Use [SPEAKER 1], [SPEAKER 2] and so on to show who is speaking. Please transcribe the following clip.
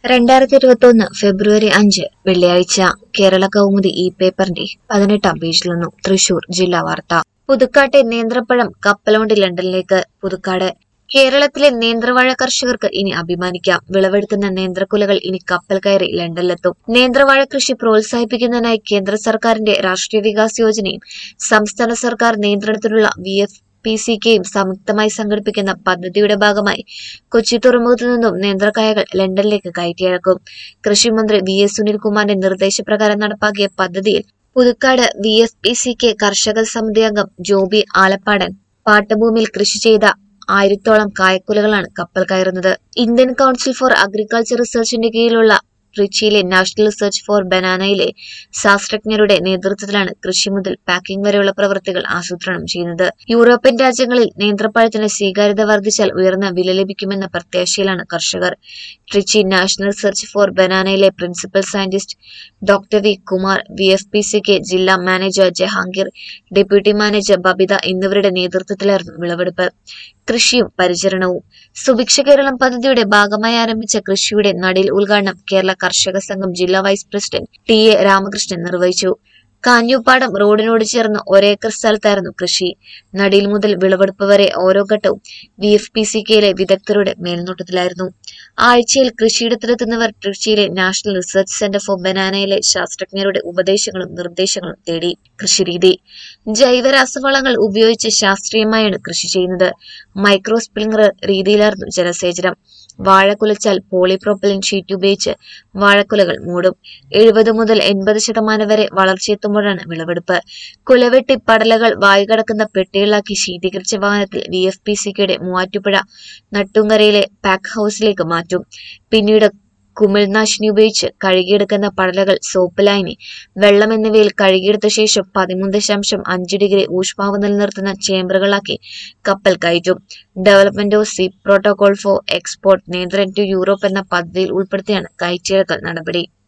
[SPEAKER 1] രണ്ടായിരത്തി ഇരുപത്തി ഒന്ന് ഫെബ്രുവരി അഞ്ച് വെള്ളിയാഴ്ച കേരള കൗമുദി ഈ പേപ്പറിന്റെ പതിനെട്ടാം പേജിൽ നിന്നും തൃശൂർ ജില്ലാ വാർത്ത പുതുക്കാട്ടെ നേന്ത്രപ്പഴം കപ്പലോണ്ട് ലണ്ടനിലേക്ക് പുതുക്കാട് കേരളത്തിലെ നേന്ത്രവാഴ കർഷകർക്ക് ഇനി അഭിമാനിക്കാം വിളവെടുക്കുന്ന നേന്ത്രക്കുലകൾ ഇനി കപ്പൽ കയറി ലണ്ടനിലെത്തും നേന്ത്രവാഴ കൃഷി പ്രോത്സാഹിപ്പിക്കുന്നതിനായി കേന്ദ്ര സർക്കാരിന്റെ രാഷ്ട്രീയ വികാസ് യോജനയും സംസ്ഥാന സർക്കാർ നിയന്ത്രണത്തിലുള്ള വി എഫ് പി സി കെയും സംയുക്തമായി സംഘടിപ്പിക്കുന്ന പദ്ധതിയുടെ ഭാഗമായി കൊച്ചി തുറമുഖത്തു നിന്നും നേന്ത്രക്കായകൾ ലണ്ടനിലേക്ക് കയറ്റിയയക്കും കൃഷിമന്ത്രി വി എസ് സുനിൽകുമാറിന്റെ നിർദ്ദേശപ്രകാരം നടപ്പാക്കിയ പദ്ധതിയിൽ Puthukkad V F P C K കർഷക സമിതി അംഗം ജോബി ആലപ്പാടൻ പാട്ടഭൂമിയിൽ കൃഷി ചെയ്ത ആയിരത്തോളം കായക്കുലകളാണ് കപ്പൽ കയറുന്നത് ഇന്ത്യൻ കൗൺസിൽ ഫോർ അഗ്രികൾച്ചർ റിസർച്ചിന്റെ കീഴിലുള്ള ട്രിച്ചിയിലെ നാഷണൽ റിസർച്ച് ഫോർ ബനാനയിലെ ശാസ്ത്രജ്ഞരുടെ നേതൃത്വത്തിലാണ് കൃഷി മുതൽ പാക്കിംഗ് വരെയുള്ള പ്രവൃത്തികൾ ആസൂത്രണം ചെയ്യുന്നത് യൂറോപ്യൻ രാജ്യങ്ങളിൽ നേന്ത്രപ്പഴത്തിന് സ്വീകാര്യത വർദ്ധിച്ചാൽ ഉയർന്ന വില ലഭിക്കുമെന്ന പ്രത്യാശയിലാണ് കർഷകർ ട്രിച്ചി നാഷണൽ റിസർച്ച് ഫോർ ബനാനയിലെ principal scientist doctor V Kumar V F P C K ജില്ലാ manager Jahangir deputy manager Babitha എന്നിവരുടെ നേതൃത്വത്തിലായിരുന്നു വിളവെടുപ്പ് കൃഷിയും പരിചരണവും സുഭിക്ഷ കേരളം പദ്ധതിയുടെ ഭാഗമായി ആരംഭിച്ച കൃഷിയുടെ നടീൽ ഉദ്ഘാടനം കേരള കർഷക സംഘം ജില്ലാ vice president T A Ramakrishnan നിർവഹിച്ചു കാഞ്ഞൂപ്പാടം റോഡിനോട് ചേർന്ന് ഒരേക്കർ സ്ഥലത്തായിരുന്നു കൃഷി നടീൽ മുതൽ വിളവെടുപ്പ് വരെ ഓരോ ഘട്ടവും വി എഫ് പി സി കെയിലെ വിദഗ്ധരുടെ മേൽനോട്ടത്തിലായിരുന്നു ആഴ്ചയിൽ കൃഷിയിടത്തിലെത്തുന്നവർ ട്രിച്ചിയിലെ നാഷണൽ റിസർച്ച് സെന്റർ ഫോർ ബനാനയിലെ ശാസ്ത്രജ്ഞരുടെ ഉപദേശങ്ങളും നിർദ്ദേശങ്ങളും തേടി കൃഷിരീതി ജൈവ രാസവളങ്ങൾ ഉപയോഗിച്ച് ശാസ്ത്രീയമായാണ് കൃഷി ചെയ്യുന്നത് മൈക്രോ സ്പ്രിംഗ്ലർ രീതിയിലായിരുന്നു ജലസേചനം വാഴ കുലച്ചാൽ പോളിപ്രോപ്പലിൻ ഷീറ്റ് ഉപയോഗിച്ച് വാഴക്കുലകൾ മൂടും എഴുപത് മുതൽ എൺപത് ശതമാനം വരെ വളർച്ചയെത്തുമ്പോഴാണ് വിളവെടുപ്പ് കുലവെട്ടി പടലകൾ വായു കടക്കുന്ന പെട്ടികളാക്കി ശീതീകരിച്ച വാഹനത്തിൽ വി എഫ് പി സിക്കയുടെ മൂവാറ്റുപുഴ നട്ടുങ്കരയിലെ പാക്ക് ഹൌസിലേക്ക് മാറ്റും പിന്നീട് കുമിൾനാശിനി ഉപയോഗിച്ച് കഴുകിയെടുക്കുന്ന പടലകൾ സോപ്പ് ലായനി വെള്ളം എന്നിവയിൽ കഴുകിയെടുത്ത ശേഷം പതിമൂന്ന് ദശാംശം അഞ്ച് ഡിഗ്രി ഊഷ്മാവ് നിലനിർത്തുന്ന ചേമ്പറുകളാക്കി കപ്പൽ കയറ്റും development of sea protocol for export നിയന്ത്രൺ ടു യൂറോപ്പ് എന്ന പദ്ധതിയിൽ ഉൾപ്പെടുത്തിയാണ് കയറ്റിയിറക്കൽ നടപടി